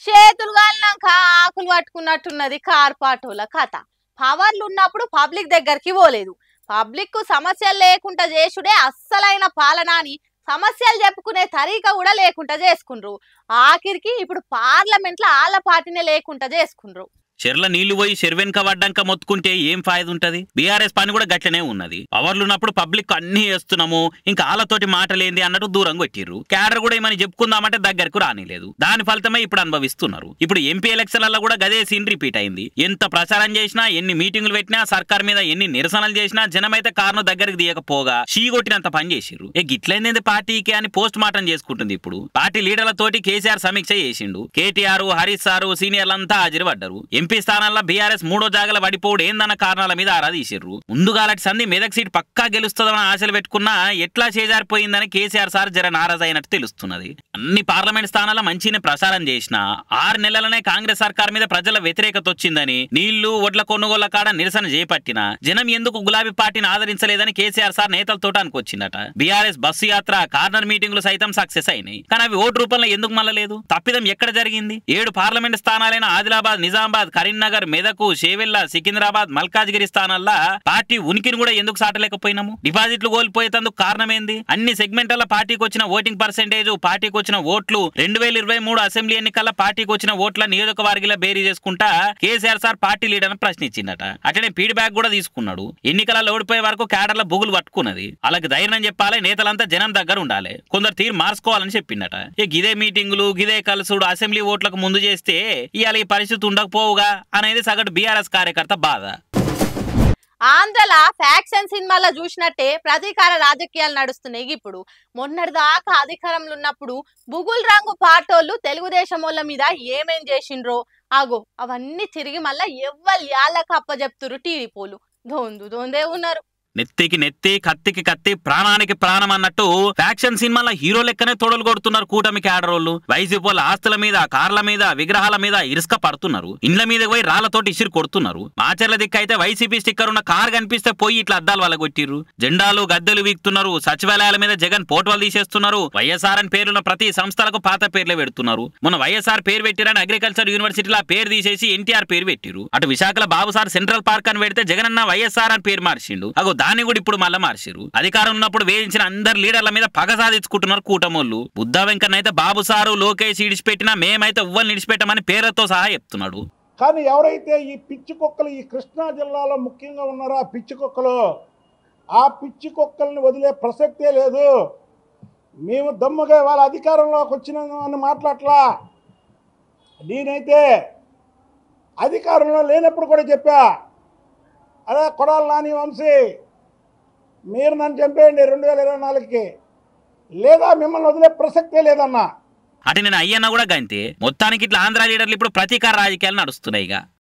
చేతులు కాలినాక ఆకులు పట్టుకున్నట్టున్నది కార్పాటోల కథ పవర్లు ఉన్నప్పుడు పబ్లిక్ దగ్గరికి పోలేదు పబ్లిక్ కు సమస్యలు లేకుండా చేసుడే అస్సలైన పాలన అని సమస్యలు చెప్పుకునే తరీక కూడా లేకుండా చేసుకుండ్రు ఆఖరికి ఇప్పుడు పార్లమెంట్ లో ఆళ్ళ పార్టీనే లేకుండా చేసుకుండ్రు చెర్ల నీళ్లు పోయి చెరువెనక పడ్డాక మొత్తుకుంటే ఏం ఫాయిదా ఉంటది బీఆర్ఎస్ పని కూడా గట్లనే ఉన్నది పవర్లు ఉన్నప్పుడు పబ్లిక్ అన్ని చేస్తున్నాము ఇంకా వాళ్ళతోటి మాటలేంది అన్నట్టు దూరం కొట్టిర్రు క్యాడర్ కూడా ఏమని చెప్పుకుందామంటే దగ్గరకు రానిలేదు దాని ఫలితమే ఇప్పుడు అనుభవిస్తున్నారు ఇప్పుడు ఎంపీ ఎలక్షన్లలో కూడా గదే సీన్ రిపీట్ అయింది ఎంత ప్రచారం చేసినా ఎన్ని మీటింగులు పెట్టినా సర్కార్ మీద ఎన్ని నిరసనలు చేసినా జనమైతే కారును దగ్గరికి తీయకపోగా షీ కొట్టినంత పని చేసిర్రు ఏ గిట్లైంది పార్టీకి అని పోస్ట్ మార్టం చేసుకుంటుంది ఇప్పుడు పార్టీ లీడర్లతోటి కేసీఆర్ సమీక్ష చేసిండు కేటీఆర్ హరీష్ సారు సీనియర్లంతా హాజరు పడ్డారు ఎంపీ స్థానాల్లో బీఆర్ఎస్ మూడో జాగల పడిపోవడం ఏందన్న కారణాల మీద ఆరా తీసిర్రు ముందుగాలటి సంధి మెదక్ సీట్ పక్కా గెలుస్తుందని ఆశలు పెట్టుకున్నా ఎట్లా చేజారిపోయిందని కేసీఆర్ సార్ జర నారాజ్ అయినట్టు తెలుస్తున్నది అన్ని పార్లమెంట్ స్థానాల మంచిని ప్రసారం చేసిన ఆరు నెలలనే కాంగ్రెస్ సర్కార్ మీద ప్రజల వ్యతిరేకత వచ్చిందని నీళ్లు ఒడ్ల కొనుగోళ్ల కాడ నిరసన చేపట్టిన జనం ఎందుకు గులాబీ పార్టీని ఆదరించలేదని కేసీఆర్ సార్ నేతలతో అనుకొచ్చిందట బీఆర్ఎస్ బస్సు యాత్ర కార్నర్ మీటింగ్లు సైతం సక్సెస్ అయినాయి కానీ అవి ఓటు రూపంలో ఎందుకు మళ్ళలేదు తప్పిదం ఎక్కడ జరిగింది ఏడు పార్లమెంట్ స్థానాలైన ఆదిలాబాద్ నిజామాబాద్ కరీంనగర్ మెదకు షేవెల్ల సికింద్రాబాద్ మల్కాజ్గిరి స్థానాల్లో పార్టీ ఉనికిని కూడా ఎందుకు సాటలేకపోయినాము డిపాజిట్లు కోల్పోయేందుకు కారణమేంది అన్ని సెగ్మెంట్ల పార్టీకి వచ్చిన ఓటింగ్ పర్సెంటేజ్ పార్టీకి వచ్చిన ఓట్లు రెండు వేల ఇరవై మూడు అసెంబ్లీ ఎన్నికల పార్టీకి వచ్చిన ఓట్ల నియోజకవర్గీల బేరీ చేసుకుంటా కేసీఆర్ సార్ పార్టీ లీడర్ ప్రశ్నించిందట అట్లనే ఫీడ్బ్యాక్ కూడా తీసుకున్నాడు ఎన్నికలలో ఓడిపోయే వరకు క్యాడర్ల బుగులు పట్టుకున్నది వాళ్ళకి ధైర్యం చెప్పాలి నేతలంతా జనం దగ్గర ఉండాలి కొందరు తీరు మార్చుకోవాలని చెప్పిండట ఇక గిదే మీటింగులు గిదే కలుసుడు అసెంబ్లీ ఓట్లకు ముందు చేస్తే ఇవాళ ఈ పరిస్థితి ఉండకపోవుగా అనేది సగటు బీఆర్ఎస్ కార్యకర్త బాధ ఆంధ్రల ఫ్యాక్షన్ సినిమాలో చూసినట్టే ప్రతీకార రాజకీయాలు నడుస్తున్నాయి ఇప్పుడు మొన్నటిదాకా అధికారంలో ఉన్నప్పుడు బుగుల్ రంగు పాటోళ్ళు తెలుగుదేశం వాళ్ళ మీద ఏమేం చేసిండ్రో ఆగో అవన్నీ తిరిగి మళ్ళా ఎవ్వరు యాళ్ళకి అప్పచెప్తురు టీడీపోలు దొందు దొందే ఉన్నారు నెత్తికి నెత్తి కత్తికి కత్తి ప్రాణానికి ప్రాణం అన్నట్టు ఫ్యాక్షన్ సినిమాల హీరో లెక్కనే తొడలు కొడుతున్నారు కూటమి క్యాడరోళ్ళు వైసీపీ వాళ్ళ ఆస్తుల మీద కార్ల మీద విగ్రహాల మీద ఇరుసుక పడుతున్నారు ఇండ్ల మీద పోయి రాళ్లతోటి ఇసిరి కొడుతున్నారు మాచర్ల దిక్కు అయితే వైసీపీ స్టిక్కర్ ఉన్న కార్ కనిపిస్తే పోయి ఇట్లా అద్దాలు వాళ్ళ కొట్టిర్రు జెండాలు గద్దెలు వీక్తున్నారు సచివాలయాల మీద జగన్ పోటోలు తీసేస్తున్నారు వైఎస్ఆర్ అని పేరున్న ప్రతి సంస్థలకు పాత పేర్లే పెడుతున్నారు మొన్న వైఎస్ఆర్ పేరు పెట్టిరని అగ్రికల్చర్ యూనివర్సిటీలో ఆ పేరు తీసేసి ఎన్టీఆర్ పేరు పెట్టిరు అటు విశాఖలో బాబు సార్ సెంట్రల్ పార్క్ అని పెడితే జగన్ అన్న వైఎస్ఆర్ అని పేరు మార్చిండు అగో దాన్ని కూడా ఇప్పుడు మళ్ళా మార్చిరు అధికారం ఉన్నప్పుడు వేధించిన అందరు లీడర్ల మీద పగ సాధించుకుంటున్నారు కూటమోళ్ళు బుద్ధా వెంకన్న అయితే బాబు సారు లోకేష్ ఇడిచిపెట్టినా మేమైతే ఉవ్వలు నిడిచిపెట్టమని పేరుతో సహా చెప్తున్నాడు కానీ ఎవరైతే ఈ పిచ్చి కుక్కలు ఈ కృష్ణా జిల్లాలో ముఖ్యంగా ఉన్నారో ఆ పిచ్చి కుక్కలు ఆ పిచ్చి కుక్కల్ని వదిలే ప్రసక్తే లేదు మేము దమ్ముగా వాళ్ళ అధికారంలోకి వచ్చినాము అని మాట్లాడలా నేనైతే అధికారంలో లేనప్పుడు కూడా చెప్పా అదే కొడాలి నాని వంశీ మీరు నన్ను చంపేయండి రెండు వేల ఇరవై నాలుగుకి లేదా మిమ్మల్ని వదిలే ప్రసక్తే లేదన్నా అటు నేను అయ్యన్న కూడా గంతే మొత్తానికి ఇట్లా ఆంధ్ర లీడర్లు ఇప్పుడు ప్రతీకార రాజకీయాలు నడుస్తున్నాయి ఇక